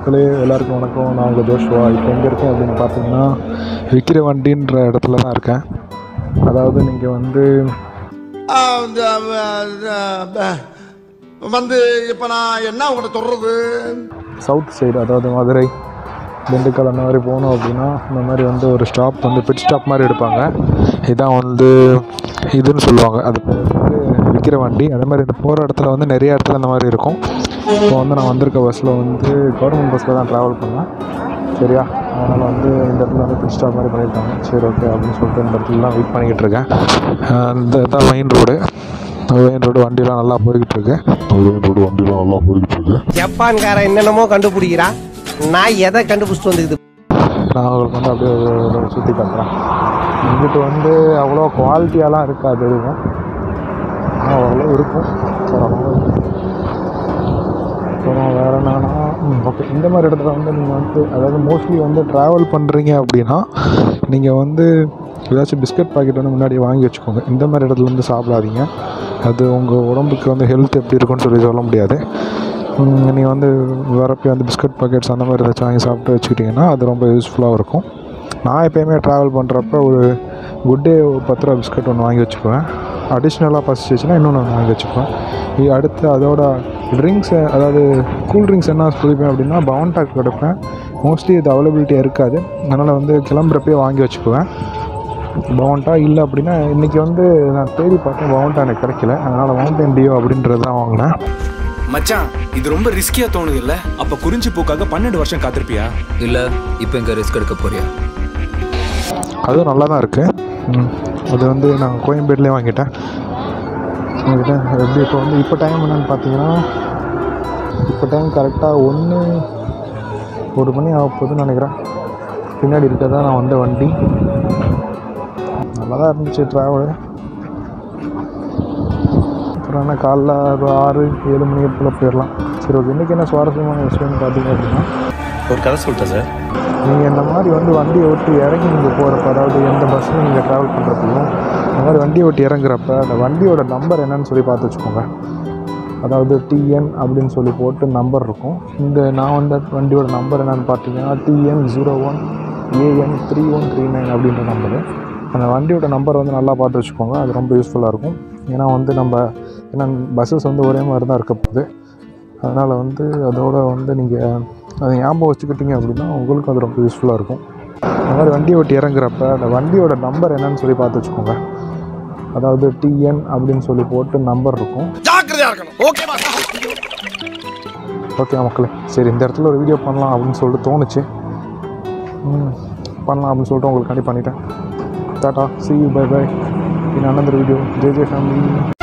மக்களே எல்லாருக்கும் வணக்கம் நான் உங்கள் ஜோஷுவா இப்போ எங்கே இருக்கேன் அப்படின்னு பார்த்தீங்கன்னா விற்கிற வண்டின்ற இடத்துல தான் இருக்கேன் அதாவது நீங்கள் வந்து ஆ, இந்த, ஆ, ஆ, வந்து இப்போ நான் என்ன உங்கள்கிட்ட சொல்றது சவுத் சைடு அதாவது மதுரை திண்டுக்கல் அந்த மாதிரி போகணும் அப்படின்னா இந்த மாதிரி வந்து ஒரு ஸ்டாப் வந்து பிட் ஸ்டாப் மாதிரி எடுப்பாங்க இதான் வந்து இதுன்னு சொல்லுவாங்க அது பேர் வந்து விற்கிற வண்டி அதே மாதிரி இந்த போகிற இடத்துல வந்து நிறைய இடத்துல இந்த மாதிரி இருக்கும் இப்போ வந்து நான் வந்திருக்க பஸ்ஸில் வந்து கவர்மெண்ட் பஸ்ஸில் தான் ட்ராவல் பண்ணேன் சரியா அதனால் வந்து இந்த இடத்துல வந்து பிட் ஸ்டாப் மாதிரி பண்ணியிருக்காங்க சரி ஓகே அப்படின்னு சொல்லிட்டு இந்த இடத்துல தான் வெயிட் பண்ணிக்கிட்டு இருக்கேன் அஹ் இந்த தான் மெயின் ரோடு மெயின் ரோடு வண்டியெலாம் நல்லா போய்கிட்டு இருக்கு மெயின் ரோடு வண்டியெலாம் நல்லா போய்கிட்டு இருக்கு ஜப்பான்காரன் என்னென்னமோ கண்டுபிடிக்கிறான் நான் எதை கண்டுபிடிச்சிட்டு வந்துக்குது நான் உங்களுக்கு வந்து அப்படியே ஒரு சுற்றி காட்டுறேன் இங்கிட்டு வந்து அவ்வளோ குவாலிட்டியாலாம் இருக்காது எதுவும் ஆனால் ஓரளவு இருக்கும் பரவாயில்ல அப்புறம் வேறு என்னன்னா ஓகே இந்த மாதிரி இடத்துல வந்து நீங்கள் வந்து அதாவது மோஸ்ட்லி வந்து ட்ராவல் பண்ணுறீங்க அப்படின்னா நீங்கள் வந்து ஏதாச்சும் பிஸ்கட் பாக்கெட் வந்து முன்னாடி வாங்கி வச்சுக்கோங்க இந்த மாதிரி இடத்துல வந்து சாப்பிடாதீங்க அது உங்கள் உடம்புக்கு வந்து ஹெல்த் எப்படி இருக்குன்னு சொல்லி சொல்ல முடியாது நீங்கள் வந்து வரப்போ வந்து பிஸ்கட் பாக்கெட்ஸ் அந்த மாதிரி ஏதாச்சும் வாங்கி சாப்பிட்டு வச்சுக்கிட்டிங்கன்னா அது ரொம்ப யூஸ்ஃபுல்லாக இருக்கும் நான் எப்போயுமே ட்ராவல் பண்ணுறப்ப ஒரு குட் டே பத்து ரூபா பிஸ்கட் ஒன்று வாங்கி வச்சுக்குவேன் அடிஷ்னலாக பசிச்சிச்சுன்னா இன்னொன்று ஒன்று வாங்கி வச்சுக்குவேன் இது அடுத்து அதோட ட்ரிங்க்ஸ் அதாவது கூல் ட்ரிங்க்ஸ் என்ன குடிப்பேன் அப்படின்னா பவன்டாக் கொடுப்பேன் மோஸ்ட்லி இது அவைலபிலிட்டியாக இருக்காது அதனால் வந்து கிளம்புறப்பே வாங்கி வச்சுக்குவேன் பவன்டா இல்லை அப்படின்னா இன்றைக்கி வந்து நான் தேடி பார்த்தேன் பவன்டா எனக்கு கிடைக்கல அதனால் மவுண்டன் டியோ அப்படின்றது தான் வாங்கினேன் மச்சான் இது ரொம்ப ரிஸ்கியா தோணுது இல்ல அப்ப குறிஞ்சி பூக்காக பன்னெண்டு வருஷம் காத்திருப்பியா இல்ல இப்போ எங்க ரிஸ்க் எடுக்க போறியா அதுவும் நல்லா தான் இருக்குது அது வந்து நான் கோயம்பேடுலேயே வாங்கிட்டேன் வாங்கிட்ட எப்படி இப்போ வந்து இப்போ டைம் என்னன்னு பார்த்தீங்கன்னா இப்போ டைம் கரெக்டாக ஒன்று ஒரு மணி ஆக போகுதுன்னு நினைக்கிறேன் பின்னாடி இருக்கதான் நான் வந்த வண்டி நல்லா தான் இருந்துச்சு ட்ராவலு அப்புறம் என்ன காலைல ஒரு ஆறு ஏழு மணி போல் போயிடலாம் சரி ஓகே இன்றைக்கி என்ன சுவாரஸ்யமான விஷயம்னு பார்த்தீங்க அப்படின்னா ஒரு கதை சொல்லிட்டேன் சார் நீங்கள் இந்த மாதிரி வந்து வண்டியை ஓட்டி இறங்கி நீங்கள் போகிறப்ப அதாவது எந்த பஸ்ஸில் நீங்கள் ட்ராவல் பண்ணுறப்பையும் இந்த மாதிரி வண்டியை ஓட்டி இறங்குறப்ப அந்த வண்டியோட நம்பர் என்னன்னு சொல்லி பார்த்து வச்சுக்கோங்க அதாவது டிஎன் அப்படின்னு சொல்லி போட்டு நம்பர் இருக்கும் இந்த நான் வந்த வண்டியோட நம்பர் என்னன்னு பார்த்தீங்கன்னா TN zero one AN three one three nine அப்படின்ற நம்பரு அந்த வண்டியோட நம்பர் வந்து நல்லா பார்த்து வச்சுக்கோங்க அது ரொம்ப யூஸ்ஃபுல்லாக இருக்கும் ஏன்னா வந்து நம்ம ஏன்னா பஸ்ஸஸ் வந்து ஒரே மாதிரி தான் இருக்க போகுது அதனால் வந்து அதோட வந்து நீங்கள் அதை ஞாபகம் வச்சுக்கிட்டீங்க அப்படின்னா உங்களுக்கும் அது ரொம்ப யூஸ்ஃபுல்லாக இருக்கும் அந்த மாதிரி வண்டியை ஓட்டி இறங்குறப்ப அந்த வண்டியோட நம்பர் என்னன்னு சொல்லி பார்த்து வச்சுக்கோங்க அதாவது டிஎன் அப்படின்னு சொல்லி போட்டு நம்பர் இருக்கும் ஜாக்கிரதையா இருக்கணும் ஓகேவா ஓகே மக்களே சரி இந்த இடத்துல ஒரு வீடியோ பண்ணலாம் அப்படின்னு சொல்லிட்டு தோணுச்சு ம், பண்ணலாம் அப்படின்னு சொல்லிட்டு உங்களுக்கு கண்டி பண்ணிட்டேன் டாட்டா see you bye bye in another video J J family